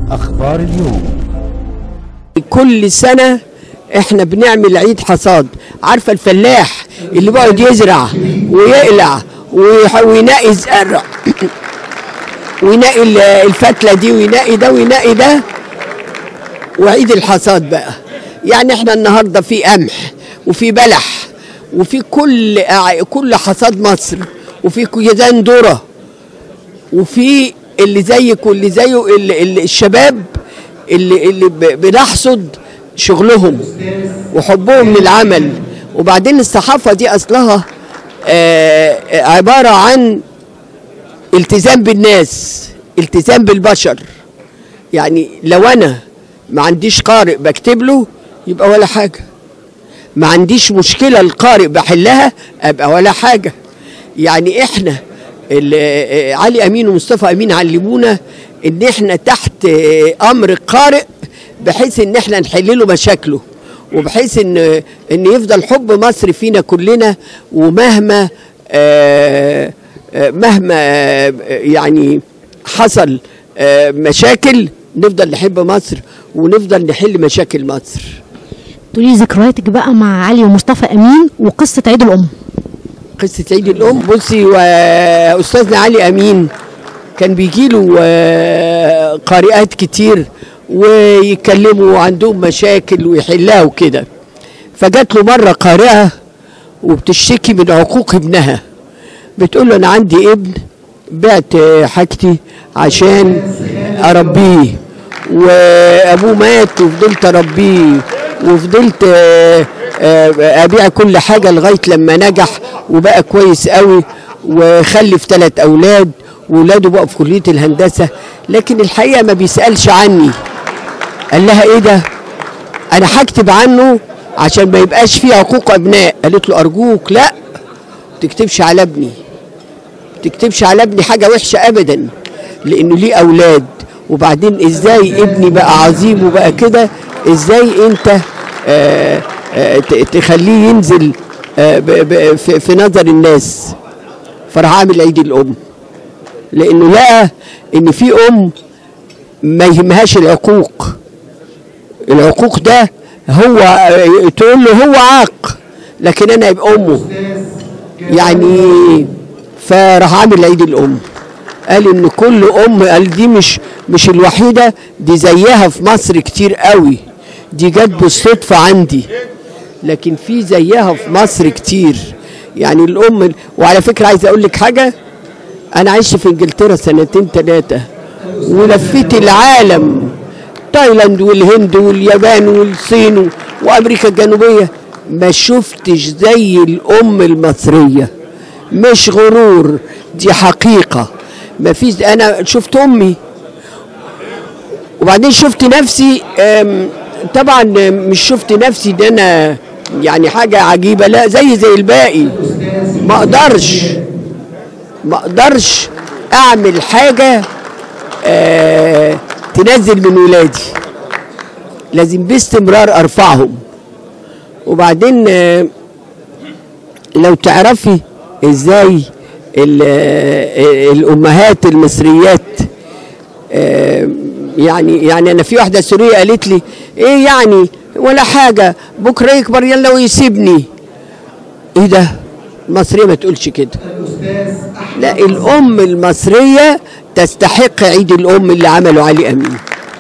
أخبار اليوم كل سنة احنا بنعمل عيد حصاد عارفة الفلاح اللي بيقعد يزرع ويقلع ويح- وينقي الزرع وينقي ال- الفتلة دي وينقي ده وينقي ده وعيد الحصاد بقى يعني احنا النهارده في قمح وفي بلح وفي كل أع- كل حصاد مصر وفي كيدان ذره وفي اللي زيك واللي زيه اللي اللي الشباب اللي اللي ب- بنحصد شغلهم وحبهم للعمل وبعدين الصحافه دي اصلها آه، عباره عن التزام بالناس التزام بالبشر يعني لو انا ما عنديش قارئ بكتب له يبقى ولا حاجه ما عنديش مشكله القارئ بحلها ابقى ولا حاجه يعني احنا ال- علي امين ومصطفى امين علمونا ان احنا تحت امر القارئ بحيث ان احنا نحل له مشاكله وبحيث ان ان يفضل حب مصر فينا كلنا ومهما آه، آه، مهما آه، يعني حصل آه، مشاكل نفضل نحب مصر ونفضل نحل مشاكل مصر تقولي ذكرياتك بقى مع علي ومصطفى امين وقصه عيد الام قصة عيد الأم بصي وأستاذنا علي أمين كان بيجي له قارئات كتير ويتكلموا عندهم مشاكل ويحلها وكده فجات له مرة قارئة وبتشتكي من عقوق ابنها بتقول له أنا عندي ابن بعت حاجتي عشان أربيه وأبوه مات وفضلت أربيه وفضلت آه، آه، أبيع كل حاجة لغاية لما نجح وبقى كويس قوي وخلف ثلاث أولاد وولاده بقوا في كلية الهندسة لكن الحقيقة ما بيسألش عني قال لها ايه ده انا هكتب عنه عشان ما يبقاش فيه عقوق ابناء قالت له ارجوك لا تكتبش على ابني تكتبش على ابني حاجه وحشه ابدا لانه ليه اولاد وبعدين ازاي ابني بقى عظيم وبقى كده ازاي انت آه آه ت- تخليه ينزل آه ب- ب- في في نظر الناس فراح عامل عيد الام لانه لقى ان في ام ما يهمهاش العقوق العقوق ده هو تقول له هو عاق لكن انا يبقى امه يعني فراح عامل عيد الام قال ان كل ام قال دي مش مش الوحيده دي زيها في مصر كتير قوي دي جت بالصدفه عندي لكن في زيها في مصر كتير يعني الام وعلى فكره عايز اقول لك حاجه انا عشت في انجلترا سنتين ثلاثه ولفيت العالم تايلاند والهند واليابان والصين وامريكا الجنوبيه ما شفتش زي الام المصريه مش غرور دي حقيقه ما فيش انا شفت امي وبعدين شفت نفسي أم، طبعا مش شفت نفسي ده انا يعني حاجه عجيبه لا زي زي الباقي ما اقدرش ما اقدرش اعمل حاجه آه تنزل من ولادي لازم باستمرار ارفعهم وبعدين آه لو تعرفي ازاي ال- آه، الامهات المصريات آه، يعني يعني انا في واحده سوريه قالت لي ايه يعني ولا حاجه بكره يكبر يلا ويسيبني ايه ده المصريه ما تقولش كده لا الام المصريه تستحق عيد الام اللي عمله علي امين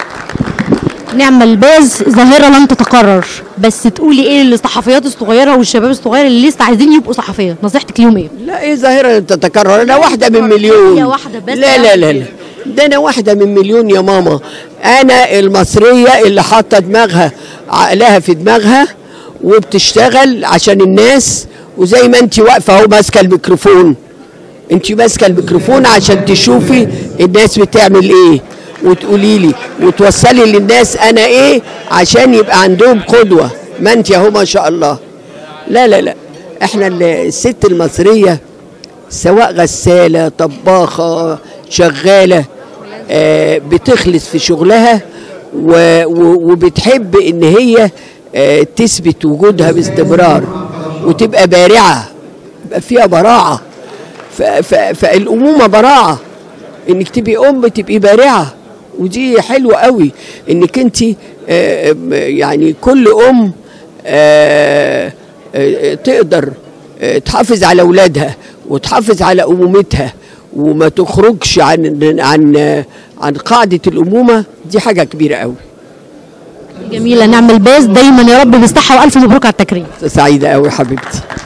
نعم الباز ظاهره لن تتكرر بس تقولي ايه للصحفيات الصغيره والشباب الصغير اللي لسه عايزين يبقوا صحفيه نصيحتك ليهم ايه لا ايه ظاهره تتكرر انا واحده من مليون هي واحدة بس لا لا لا لا ده انا واحده من مليون يا ماما انا المصريه اللي حاطه دماغها عقلها في دماغها وبتشتغل عشان الناس وزي ما انت واقفه اهو ماسكه الميكروفون انت ماسكه الميكروفون عشان تشوفي الناس بتعمل ايه وتقولي لي وتوصلي للناس انا ايه عشان يبقى عندهم قدوه ما انت اهو ما شاء الله لا لا لا احنا ال- الست المصريه سواء غساله طباخه شغاله آه بتخلص في شغلها و- و- وبتحب ان هي آه تثبت وجودها باستمرار وتبقى بارعه يبقى فيها براعه ف- ف- فالامومه براعه انك تبقي ام تبقي بارعه ودي حلوه قوي انك انت يعني كل ام آه، آه، تقدر آه، تحافظ على اولادها وتحافظ على امومتها وما تخرجش عن عن عن قاعده الامومه دي حاجه كبيره قوي جميله نعم الباز دايما يا رب بالصحه والف مبروك على التكريم سعيده قوي حبيبتي